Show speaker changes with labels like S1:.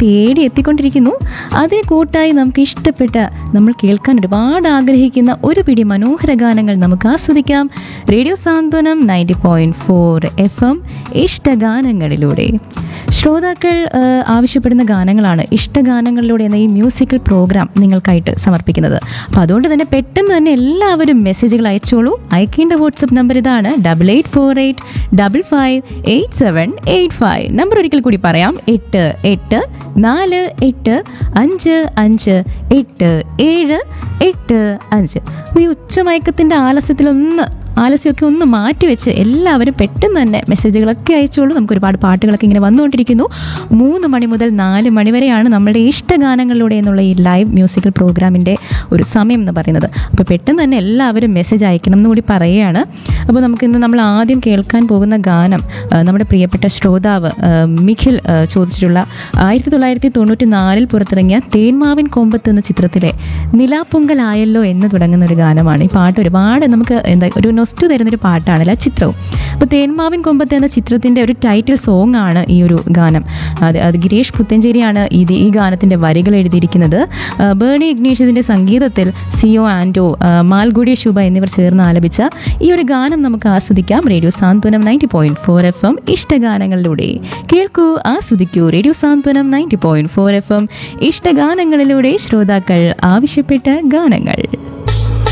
S1: തേടി എത്തിക്കൊണ്ടിരിക്കുന്നു അതിന് കൂട്ടായി നമുക്ക് ഇഷ്ടപ്പെട്ട നമ്മൾ കേൾക്കാൻ ഒരുപാട് ആഗ്രഹിക്കുന്ന ഒരു പിടി മനോഹര ഗാനങ്ങൾ നമുക്ക് ആസ്വദിക്കാം radio Santhwanam ninety point four F M ഇഷ്ടഗാനങ്ങളിലൂടെ ശ്രോതാക്കൾ ആ, ആവശ്യപ്പെടുന്ന ഗാനങ്ങളാണ് ഇഷ്ടഗാനങ്ങളിലൂടെ എന്ന ഈ മ്യൂസിക്കൽ പ്രോഗ്രാം നിങ്ങൾക്കായിട്ട് സമർപ്പിക്കുന്നത് അപ്പോൾ അതുകൊണ്ട് തന്നെ പെട്ടെന്ന് തന്നെ എല്ലാവരും മെസ്സേജുകൾ അയച്ചോളൂ അയക്കേണ്ട വാട്സപ്പ് നമ്പർ ഇതാണ് double eight four eight double five eight seven eight five number ഒരിക്കൽ കൂടി പറയാം എട്ട് എട്ട് നാല് എട്ട് അഞ്ച് അഞ്ച് എട്ട് ഏഴ് എട്ട് അഞ്ച് അപ്പോൾ ഈ ഉച്ചമയക്കത്തിൻ്റെ ആലസ്യത്തിലൊന്ന് ആലസ്യമൊക്കെ ഒന്ന് മാറ്റിവെച്ച് എല്ലാവരും പെട്ടെന്ന് തന്നെ മെസ്സേജുകളൊക്കെ അയച്ചോളൂ നമുക്ക് ഒരുപാട് പാട്ടുകളൊക്കെ ഇങ്ങനെ വന്നുകൊണ്ടിരിക്കുന്നു മൂന്ന് മണി മുതൽ നാല് മണി വരെയാണ് നമ്മളുടെ ഇഷ്ടഗാനങ്ങളിലൂടെ എന്നുള്ള ഈ ലൈവ് മ്യൂസിക്കൽ പ്രോഗ്രാമിൻ്റെ ഒരു സമയം എന്ന് പറയുന്നത് അപ്പോൾ പെട്ടെന്ന് തന്നെ എല്ലാവരും മെസ്സേജ് അയക്കണം എന്ന് കൂടി പറയുകയാണ് അപ്പോൾ നമുക്ക് ഇന്ന് നമ്മൾ ആദ്യം കേൾക്കാൻ പോകുന്ന ഗാനം ആ, നമ്മുടെ പ്രിയപ്പെട്ട ശ്രോതാവ് ആ, മിഖിൽ ആ, ചോദിച്ചിട്ടുള്ള ആയിരത്തി തൊള്ളായിരത്തി തൊണ്ണൂറ്റി നാലിൽ പുറത്തിറങ്ങിയ തേന്മാവിൻ കൊമ്പത്ത് എന്ന ചിത്രത്തിലെ നിലാപ്പൊങ്കലായല്ലോ എന്ന് തുടങ്ങുന്ന ഒരു ഗാനമാണ് ഈ പാട്ട് ഒരുപാട് നമുക്ക് എന്താ ഒരു നൊസ്റ്റു തരുന്നൊരു പാട്ടാണ് ആ ചിത്രവും അപ്പോൾ തേന്മാവിൻ കൊമ്പത്ത് എന്ന ചിത്രത്തിൻ്റെ ഒരു ടൈറ്റിൽ സോങ് ആണ് ഈ ഒരു ഗാനം അത് അത് ഗിരീഷ് പുത്തഞ്ചേരിയാണ് ഇത് ഈ ഗാനത്തിൻ്റെ വരികൾ എഴുതിയിരിക്കുന്നത് ആ, ബേണി ഇഗ്നേഷ്യത്തിൻ്റെ സംഗീതത്തിൽ സിഒ ആൻഡോ ആ, മാൽഗുഡി ശുഭ എന്നിവർ ചേർന്ന് ആലപിച്ച ഈ ഒരു ഗാനം നമുക്ക് ആസ്വദിക്കാം radio Santhwanam ninety point four F M ഇഷ്ടഗാനങ്ങളിലൂടെ കേൾക്കൂ ആസ്വദിക്കൂ radio Santhwanam ninety point four F M ഇഷ്ടഗാനങ്ങളിലൂടെ ശ്രോതാക്കൾ ആവശ്യപ്പെട്ട ഗാനങ്ങൾ